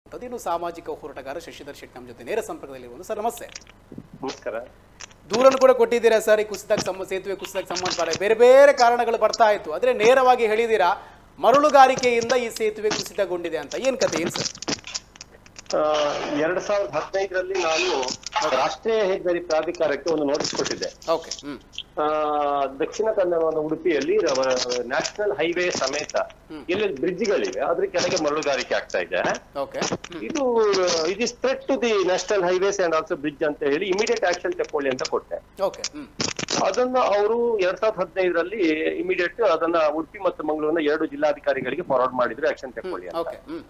ಅದೇನು ಸಾಮಾಜಿಕ ಹೋರಾಟಗಾರ ಶಶಿಧರ್ ಶೆಟ್ಟಿ ನಮ್ಮ ಜೊತೆ ನೇರ ಸಂಪರ್ಕದಲ್ಲಿರುವುದು ಸರ್ ನಮಸ್ತೆ ನಮಸ್ಕಾರ ದೂರನ್ನು ಕೂಡ ಕೊಟ್ಟಿದ್ದೀರಾ ಸರ್ ಈ ಕುಸಿತಕ್ಕೆ ಸಂಬಂಧ ಸೇತುವೆ ಕುಸಿತಕ್ಕೆ ಸಂಬಂಧಪಟ್ಟ ಬೇರೆ ಬೇರೆ ಕಾರಣಗಳು ಬರ್ತಾ ಇತ್ತು ಆದರೆ ನೇರವಾಗಿ ಹೇಳಿದ್ದೀರಾ ಮರಳುಗಾರಿಕೆಯಿಂದ ಈ ಸೇತುವೆ ಕುಸಿತಗೊಂಡಿದೆ ಅಂತ ಏನ್ ಕತೆ ಏನು ಸರ್ ಆ, ಎರಡ್ ಸಾವಿರದ ಹದಿನೈದರಲ್ಲಿ ನಾನು ರಾಷ್ಟ್ರೀಯ ಹೆದ್ದಾರಿ ಪ್ರಾಧಿಕಾರಕ್ಕೆ ಒಂದು ನೋಟಿಸ್ ಕೊಟ್ಟಿದ್ದೆ ಓಕೆ ಹ್ಮ್ ಆ, ದಕ್ಷಿಣ ಕನ್ನಡದ ಉಡುಪಿಯಲ್ಲಿ ನ್ಯಾಷನಲ್ ಹೈವೇ ಸಮೇತ ಇಲ್ಲಿ ಬ್ರಿಡ್ಜ್ಗಳಿವೆ ಅದ್ರ ಕೆಳಗೆ ಮರಳುಗಾರಿಕೆ ಆಗ್ತಾ ಇದೆ ಓಕೆ ಹ್ಮ್ ಇದು it is threat to the national highways and also bridge ಅಂತ ಹೇಳಿ ಇಮಿಡಿಯೇಟ್ ಆಕ್ಷನ್ ತಕೊಳ್ಳಿ ಅಂತ ಕೊಟ್ಟೆ ಓಕೆ ಹ್ಮ್ ಅದನ್ನ ಅವರು ಎರಡ್ ಸಾವಿರದ ಹದಿನೈದರಲ್ಲಿ ಇಮಿಡಿಯೇಟ್ ಅದನ್ನ ಉಡುಪಿ ಮತ್ತು ಮಂಗಳೂರಿನ ಎರಡು ಜಿಲ್ಲಾಧಿಕಾರಿಗಳಿಗೆ ಫಾರ್ವರ್ಡ್ ಮಾಡಿದ್ರು ಆಕ್ಷನ್ ತಕೊಳ್ಳಿ ಅಂತ ಓಕೆ ಹ್ಮ್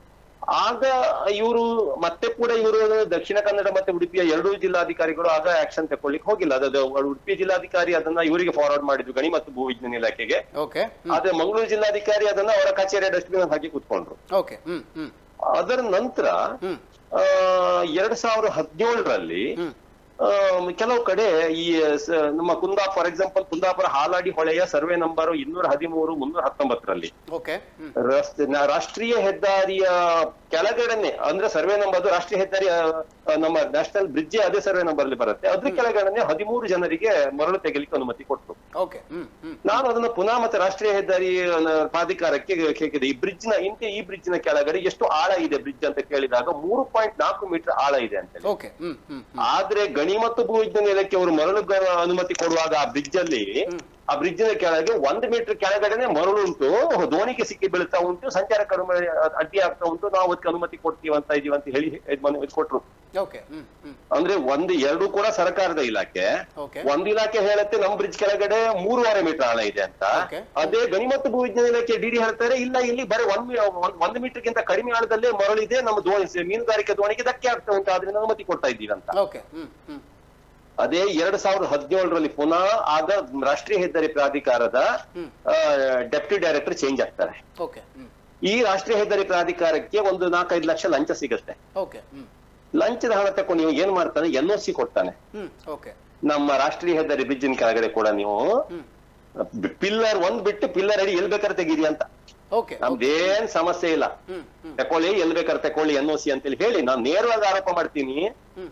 ಆಗ ಇವರು ಮತ್ತೆ ಕೂಡ ಇವರು ದಕ್ಷಿಣ ಕನ್ನಡ ಮತ್ತೆ ಉಡುಪಿಯ ಎರಡೂ ಜಿಲ್ಲಾಧಿಕಾರಿಗಳು ಆಗ ಆಕ್ಷನ್ ತಕೊಳ್ಳಿಕ್ಕೆ ಹೋಗಿಲ್ಲ ಅದು ಉಡುಪಿ ಜಿಲ್ಲಾಧಿಕಾರಿ ಅದನ್ನ ಇವರಿಗೆ ಫಾರ್ವರ್ಡ್ ಮಾಡಿದ್ರು ಗಣಿ ಮತ್ತು ಭೂವಿಜ್ಞಾನ ಇಲಾಖೆಗೆ ಓಕೆ ಹ್ಮ್ ಆದ್ರೆ ಮಂಗಳೂರು ಜಿಲ್ಲಾಧಿಕಾರಿ ಅದನ್ನ ಅವರ ಕಚೇರಿಯ ಡಸ್ಟ್ಬಿನ್ ಹಾಕಿ ಕೂತ್ಕೊಂಡ್ರು ಓಕೆ ಹ್ಮ್ ಹ್ಮ್ ಅದರ ನಂತರ ಹ್ಮ್ ಆ, ಎರಡ್ ಸಾವಿರದ ಹದಿನೇಳರಲ್ಲಿ ಹ್ಮ್ ಕೆಲವು ಕಡೆ ಈ ಸ- ನಮ್ಮ ಕುಂದಾ ಫಾರ್ ಎಕ್ಸಾಂಪಲ್ ಕುಂದಾಪುರ ಹಾಲಾಡಿ ಹೊಳೆಯ ಸರ್ವೆ ನಂಬರ್ ಇನ್ನೂರ ಹದಿಮೂರು ಮುನ್ನೂರ ಹತ್ತೊಂಬತ್ತರಲ್ಲಿ ಓಕೆ ಹ್ಮ್ ರಸ್ತೆ ನ- ರಾಷ್ಟ್ರೀಯ ಹೆದ್ದಾರಿಯ ಕೆಳಗಡೆನೆ ಅಂದ್ರೆ ಸರ್ವೆ ನಂಬರ್ ಅದು ರಾಷ್ಟ್ರೀಯ ಹೆದ್ದಾರಿಯ ಆ, ನಮ್ಮ ನ್ಯಾಷನಲ್ ಬ್ರಿಡ್ಜ್ ಅದೇ ಸರ್ವೆ ನಂಬರ್ ಅಲ್ಲಿ ಬರುತ್ತೆ ಅದ್ರ ಕೆಳಗಡೆನೆ ಹದಿಮೂರು ಜನರಿಗೆ ಮರಳು ತೆಗಿಲಿಕ್ಕೆ ಅನುಮತಿ ಕೊಟ್ಟರು ಓಕೆ ಹ್ಮ್ ಹ್ಮ್ ನಾನು ಅದನ್ನ ಪುನಃ ಮತ್ತೆ ರಾಷ್ಟ್ರೀಯ ಹೆದ್ದಾರಿ ಆ, ಪ್ರಾಧಿಕಾರಕ್ಕೆ ಕೇಳಿದೆ ಈ ಬ್ರಿಡ್ಜ್ ನ ಇಂತೆ ಈ ಬ್ರಿಡ್ಜ್ ನ ಕೆಳಗಡೆ ಎಷ್ಟು ಆಳ ಇದೆ ಬ್ರಿಡ್ಜ್ ಅಂತ ಕೇಳಿದಾಗ ಮೂರು ಪಾಯಿಂಟ್ ನಾಲ್ಕು ಮೀಟರ್ ಆಳ ಇದೆ ಅಂತ ಹೇಳಿ ಓಕೆ ಹ್ಮ್ ಹ್ಮ್ ಆದ್ರೆ ಗಣಿ ಮತ್ತು ಭೂವಿಜ್ಞಾನ ಇಲಾಖೆ ಅವರು ಮರಳು ಗ- ಅನುಮತಿ ಕೊಡುವಾಗ ಆ ಬ್ರಿಡ್ಜ್ ಅಲ್ಲಿ ಆ ಬ್ರಿಡ್ಜ್ ನ ಕೆಳಗೆ ಒಂದು ಮೀಟರ್ ಕೆಳಗಡೆನೆ ಮರಳು ಉಂಟು ದೋಣಿಗೆ ಸಿಕ್ಕಿ ಬೀಳ್ತಾ ಉಂಟು ಸಂಚಾರಕರು ಮ- ಅಡ್ಡಿ ಆಗ್ತಾ ಉಂಟು ನಾವು ಅದಕ್ಕೆ ಅನುಮತಿ ಕೊಡ್ತೀವಿ ಅಂತ ಇದೀವಿ ಅಂತ ಹೇಳಿ ಇದ್ ಮನೆ- ಇದ್ ಕೊಟ್ರು ಓಕೆ ಹ್ಮ್ ಹ್ಮ್ ಅಂದ್ರೆ ಒಂದು ಎರಡು ಕೂಡ ಸರ್ಕಾರದ ಇಲಾಖೆ ಓಕೆ ಒಂದ್ ಇಲಾಖೆ ಹೇಳುತ್ತೆ ನಮ್ ಬ್ರಿಡ್ಜ್ ಕೆಳಗಡೆ ಮೂರುವರೆ ಮೀಟರ್ ಆಳ ಇದೆ ಅಂತ Okay. ಅದೇ ಗಣಿ ಮತ್ತು ಭೂವಿಜ್ಞಾನ ಇಲಾಖೆ ಡಿಡಿ ಹೇಳ್ತಾರೆ ಇಲ್ಲ ಇಲ್ಲಿ ಬರೀ ಒಂದ್ ಮೀ- ಒಂದ್- ಒಂದು ಮೀಟರ್ ಗಿಂತ ಕಡಿಮೆ ಆಳದಲ್ಲೇ ಮರಳಿದೆ ನಮ್ಮ ದೋಣಿ ಮೀನುಗಾರಿಕೆ ದೋಣಿಗೆ ಧಕ್ಕೆ ಆಗ್ತಾ ಉಂಟು ಆದ್ರಿಂದ ಅನುಮತಿ ಕೊಡ್ತಾ ಇದ್ದೀವಿ ಅಂತ ಓಕೆ ಹ್ಮ್ ಹ್ಮ್ ಅದೇ ಎರಡ್ ಸಾವಿರದ ಹದಿನೇಳರಲ್ಲಿ ಪುನಃ ಆಗ ರಾಷ್ಟ್ರೀಯ ಹೆದ್ದಾರಿ ಪ್ರಾಧಿಕಾರದ ಹ್ಮ್. ಡೆಪ್ಟಿ ಡೈರೆಕ್ಟರ್ ಚೇಂಜ್ ಆಗ್ತಾರೆ ಓಕೆ ಹ್ಮ್ ಈ ರಾಷ್ಟ್ರೀಯ ಹೆದ್ದಾರಿ ಪ್ರಾಧಿಕಾರಕ್ಕೆ ಒಂದು ನಾಲ್ಕೈದು ಲಕ್ಷ ಲಂಚ ಸಿಗುತ್ತೆ ಓಕೆ ಹ್ಮ್ ಲಂಚದ ಹಣ ತಕೊಂಡು ನೀವು ಏನ್ ಮಾಡ್ತಾನೆ ಎನ್ ಒ ಸಿ ಕೊಡ್ತಾನೆ ಹ್ಮ್ ಓಕೆ ನಮ್ಮ ರಾಷ್ಟ್ರೀಯ ಹೆದ್ದಾರಿ ಬ್ರಿಡ್ಜಿನ ಕೆಳಗಡೆ ಕೂಡ ನೀವು ಹ್ಮ್ ಪಿಲ್ಲರ್ ಒಂದ್ ಬಿಟ್ಟು ಪಿಲ್ಲರ್ ಅಡಿ ಎಲ್ ಬೇಕಾದ್ರೆ ತೆಗೀರಿ ಅಂತ ಓಕೆ ನಮ್ದೇನ್ ಸಮಸ್ಯೆ ಇಲ್ಲ ಹ್ಮ್ ಹ್ಮ್ ತಕೊಳ್ಳಿ ಎಲ್ ಬೇಕಾದ್ರೆ ತಕೊಳ್ಳಿ ಎನ್ ಒ ಸಿ ಅಂತೇಳಿ ಹೇಳಿ ನಾನು ನೇರವಾಗಿ ಆರೋಪ ಮಾಡ್ತೀನಿ ಹ್ಮ್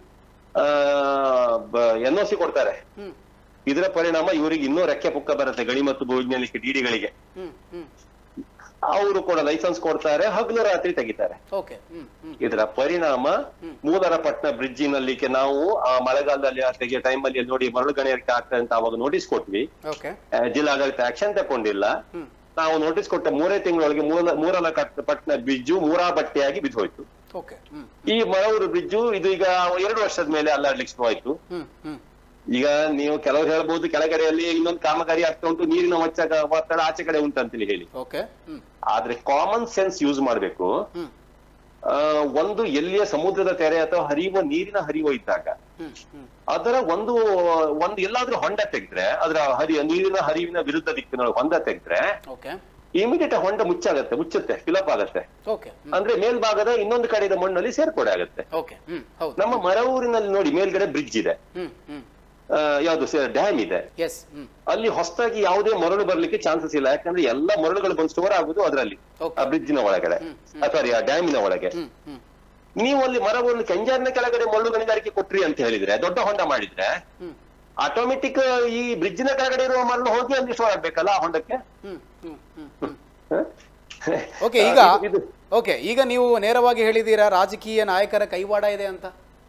ಎನ್ ಒ ಸಿ ಕೊಡ್ತಾರೆ ಹ್ಮ್ ಇದರ ಪರಿಣಾಮ ಇವರಿಗೆ ಇನ್ನೂ ರೆಕ್ಕೆ ಪುಕ್ಕ ಬರುತ್ತೆ ಗಣಿ ಮತ್ತು ಭೂವಿಜ್ಞಾನಿಕ ಡಿಡಿಗಳಿಗೆ ಹ್ಮ್ ಹ್ಮ್ ಅವರು ಕೂಡ ಲೈಸೆನ್ಸ್ ಕೊಡ್ತಾರೆ ಹಗಲು ರಾತ್ರಿ ತೆಗಿತಾರೆ ಓಕೆ ಹ್ಮ್ ಹ್ಮ್ ಇದರ ಪರಿಣಾಮ ಹ್ಮ್. ಮೂದರಪಟ್ಟಣ ಬ್ರಿಡ್ಜಿನಲ್ಲಿ ನಾವು ಆ ಮಳೆಗಾಲದಲ್ಲಿ ಆ ತೆಗೆಯೋ ಟೈಮಲ್ಲಿ ನೋಡಿ ಮರಳು ಗಣಿಗಾರಿಕೆ ಆಗ್ತದೆ ಅಂತ ಅವಾಗ ನೋಟಿಸ್ ಕೊಟ್ವಿ ಓಕೆ ಆ, ಜಿಲ್ಲಾಡಳಿತ ಆಕ್ಷನ್ ತಗೊಂಡಿಲ್ಲ ಹ್ಮ್ ನಾವು ನೋಟಿಸ್ ಕೊಟ್ಟ ಮೂರೇ ತಿಂಗಳೊಳಗೆ ಮೂಲ ಮೂರಲ ಪಟ್ಟಣ ಬ್ರಿಡ್ಜು ಮೂರಾ ಬಟ್ಟೆಯಾಗಿ ಬಿದ್ದೋಯ್ತು ಓಕೆ ಹ್ಮ್ ಈ ಮರವೂರು ಬ್ರಿಡ್ಜು ಇದು ಈಗ ಎರಡು ವರ್ಷದ ಮೇಲೆ ಅಲ್ಲಾಡ್ಲಿಕ್ಕೆ ಶುರು ಆಯ್ತು ಹ್ಮ್ ಹ್ಮ್ ಈಗ ನೀವು ಕೆಲವರು ಹೇಳ್ಬೋದು ಕೆಳಗಡೆಯಲ್ಲಿ ಇನ್ನೊಂದು ಕಾಮಗಾರಿ ಆಗ್ತಾ ಉಂಟು ನೀರಿನ ಒಚ್ಚ ಒತ್ತಡ ಆಚೆ ಕಡೆ ಉಂಟು ಅಂತೇಳಿ ಹೇಳಿ ಓಕೆ ಹ್ಮ್ ಆದ್ರೆ ಕಾಮನ್ ಸೆನ್ಸ್ ಯೂಸ್ ಮಾಡ್ಬೇಕು ಹ್ಮ್ ಆ, ಒಂದು ಎಲ್ಲಿಯ ಸಮುದ್ರದ ತೆರೆ ಅಥವಾ ಹರಿಯುವ ನೀರಿನ ಹರಿವು ಇದ್ದಾಗ ಹ್ಮ್ ಹ್ಮ್ ಅದರ ಒಂದು ಒಂದು ಎಲ್ಲಾದ್ರೂ ಹೊಂಡ ತೆಗೆದ್ರೆ ಅದರ ಹರಿ ನೀರಿನ ಹರಿವಿನ ವಿರುದ್ಧ ದಿಕ್ಕಿನೊಳಗೆ ಹೊಂಡ ತೆಗೆದ್ರೆ ಓಕೆ ಇಮಿಡಿಯೇಟ್ ಹೊಂಡ ಮುಚ್ಚಾಗತ್ತೆ ಮುಚ್ಚುತ್ತೆ ಫಿಲಪ್ ಆಗತ್ತೆ ಓಕೆ ಹ್ಮ್ ಅಂದ್ರೆ ಮೇಲ್ಭಾಗದ ಇನ್ನೊಂದು ಕಡೆಯ ಮಣ್ಣಲ್ಲಿ ಸೇರ್ಪಡೆ ಆಗತ್ತೆ ಓಕೆ ಹ್ಮ್ ಹೌದು ನಮ್ಮ ಮರವೂರಿನಲ್ಲಿ ನೋಡಿ ಮೇಲ್ಗಡೆ ಬ್ರಿಡ್ಜ್ ಇದೆ ಹ್ಮ್ ಹ್ಮ್ ಆ, ಯಾವ್ದು ಡ್ಯಾಮ್ ಇದೆ ಎಸ್ ಹ್ಮ್ ಅಲ್ಲಿ ಹೊಸದಾಗಿ ಯಾವುದೇ ಮರಳು ಬರ್ಲಿಕ್ಕೆ ಚಾನ್ಸಸ್ ಇಲ್ಲ ಯಾಕಂದ್ರೆ ಎಲ್ಲ ಮರಳುಗಳು ಬಂದು ಸ್ಟೋರ್ ಆಗುದು ಅದರಲ್ಲಿ Okay. ಆ ಬ್ರಿಡ್ಜಿನ ಒಳಗಡೆ ಸಾರಿ ಆ ಡ್ಯಾಮಿನ ಒಳಗೆ ಹ್ಮ್ ಹ್ಮ್ ನೀವು ಅಲ್ಲಿ ಮರವನ್ನು ಕೆಂಜಾರಿನ ಕೆಳಗಡೆ ಮರಳು ಗಣಿಗಾರಿಕೆ ಕೊಟ್ರಿ ಅಂತ ಹೇಳಿದ್ರೆ ದೊಡ್ಡ ಹೊಂಡ ಮಾಡಿದ್ರೆ ಹ್ಮ್ ಆಟೋಮೆಟಿಕ್ ಈ ಬ್ರಿಡ್ಜಿನ ಕೆಳಗಡೆ ಇರುವ ಮರಳು ಹೋಗಿ ಅಲ್ಲಿ ಸ್ಟೋರ್ ಆಗ್ಬೇಕಲ್ಲ ಆ ಹೊಂಡಕ್ಕೆ ಹ್ಮ್ ಹ್ಮ್ ಹ್ಮ್ ಹ್ಮ್ ಹ? ಓಕೆ ಈಗ ಇದು- ಇದು ಓಕೆ ಈಗ ನೀವು ನೇರವಾಗಿ ಹೇಳಿದ್ದೀರಾ ರಾಜಕೀಯ ನಾಯಕರ ಕೈವಾಡ ಇದೆ ಅಂತ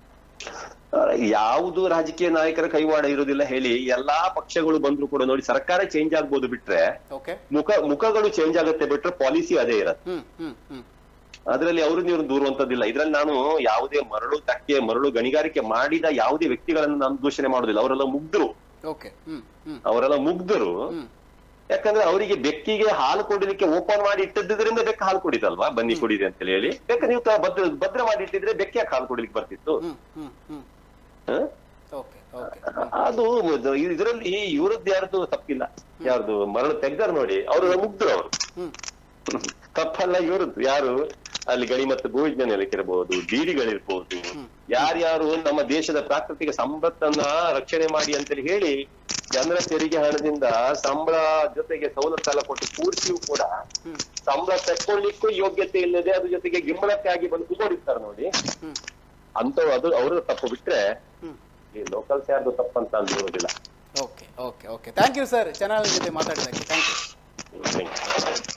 ಯಾವುದು ರಾಜಕೀಯ ನಾಯಕರ ಕೈವಾಡ ಇರುವುದಿಲ್ಲ ಹೇಳಿ ಎಲ್ಲಾ ಪಕ್ಷಗಳು ಬಂದ್ರು ಕೂಡ ನೋಡಿ ಸರ್ಕಾರ ಚೇಂಜ್ ಆಗ್ಬೋದು ಬಿಟ್ರೆ ಓಕೆ ಮುಖ ಮುಖಗಳು ಚೇಂಜ್ ಆಗುತ್ತೆ ಬಿಟ್ರೆ ಪಾಲಿಸಿ ಅದೇ ಇರತ್ತೆ ಹ್ಮ್ ಹ್ಮ್ ಹ್ಮ್ ಅದ್ರಲ್ಲಿ ಅವರು ನೀವು ದೂರುವಂತದ್ದಿಲ್ಲ ಇದ್ರಲ್ಲಿ ನಾನು ಯಾವುದೇ ಮರಳು ತಕ್ಕೆ ಮರಳು ಗಣಿಗಾರಿಕೆ ಮಾಡಿದ ಯಾವುದೇ ವ್ಯಕ್ತಿಗಳನ್ನು ನಾನು ದೂಷಣೆ ಮಾಡುದಿಲ್ಲ ಅವರೆಲ್ಲ ಮುಗ್ಧರು ಓಕೆ ಹ್ಮ್ ಹ್ಮ್ ಅವರೆಲ್ಲ ಮುಗ್ಧರು ಹ್ಮ್ ಯಾಕಂದ್ರೆ ಅವರಿಗೆ ಬೆಕ್ಕಿಗೆ ಹಾಲು ಕುಡಿಲಿಕ್ಕೆ ಓಪನ್ ಮಾಡಿ ಇಟ್ಟದ್ರಿಂದ ಬೆಕ್ಕ ಹಾಲು ಕುಡಿತಲ್ವಾ ಬನ್ನಿ ಕುಡಿದೆ ಅಂತ ಹೇಳಿ ಬೆಕ್ಕ ನೀವು ತ- ಭದ್ರ ಭದ್ರ ಮಾಡಿ ಇಟ್ಟಿದ್ರೆ ಬೆಕ್ಕ ಯಾಕೆ ಹಾಲು ಕುಡಿಲಿಕ್ಕೆ ಬರ್ತಿತ್ತು ಹ್ಮ್ ಹ್ಮ್ ಹ್ಮ್ ಹ? ಓಕೆ ಓಕೆ ಅದು ಇದರಲ್ಲಿ ಇವ್ರದ್ದು ಯಾರ್ದು ತಪ್ಪಿಲ್ಲ ಯಾರ್ದು ಮರಳು ತೆಗ್ದಾರ ನೋಡಿ ಅವರು ಮುಗ್ಧರು ಅವರು ಹ್ಮ್ ತಪ್ಪಲ್ಲ ಇವ್ರದ್ದು ಯಾರು ಅಲ್ಲಿ ಗಣಿ ಮತ್ತು ಭೂವಿಜ್ಞಾನ ಇರ್ಬೋದು ಡಿಡಿಗಳಿರ್ಬೋದು ಯಾರ್ಯಾರು ನಮ್ಮ ದೇಶದ ಪ್ರಾಕೃತಿಕ ಸಂಪತ್ತನ್ನ ರಕ್ಷಣೆ ಮಾಡಿ ಅಂತೇಳಿ ಹೇಳಿ ಜನರ ತೆರಿಗೆ ಹಣದಿಂದ ಸಂಬಳ ಜೊತೆಗೆ ಸವಲತ್ತೆಲ್ಲ ಕೊಟ್ಟು ಕೂರಿಸಿಯೂ ಕೂಡ ಹ್ಮ್ ಸಂಬಳ ತಕ್ಕೊಳ್ಳಿಕ್ಕೂ ಯೋಗ್ಯತೆ ಇಲ್ಲದೆ ಅದ್ರ ಜೊತೆಗೆ ಗಿಂಬಳಕ್ಕೆ ಆಗಿ ಬಂದು ಕೂತ್ಕೊಂಡಿರ್ತಾರೆ ನೋಡಿ ಹ್ಮ್ ಅಂತ ಅದು ಅವ್ರ ತಪ್ಪು ಬಿಟ್ರೆ ಹ್ಮ್ ಈ ಲೋಕಲ್ಸ್ ಯಾರ್ದು ತಪ್ಪಂತ ಅಂದಿರೋದಿಲ್ಲ okay okay okay thank you sir channel ಜೊತೆ ಮಾತಾಡಿದ್ದಕ್ಕೆ ಥ್ಯಾಂಕ್ ಯು Thank you.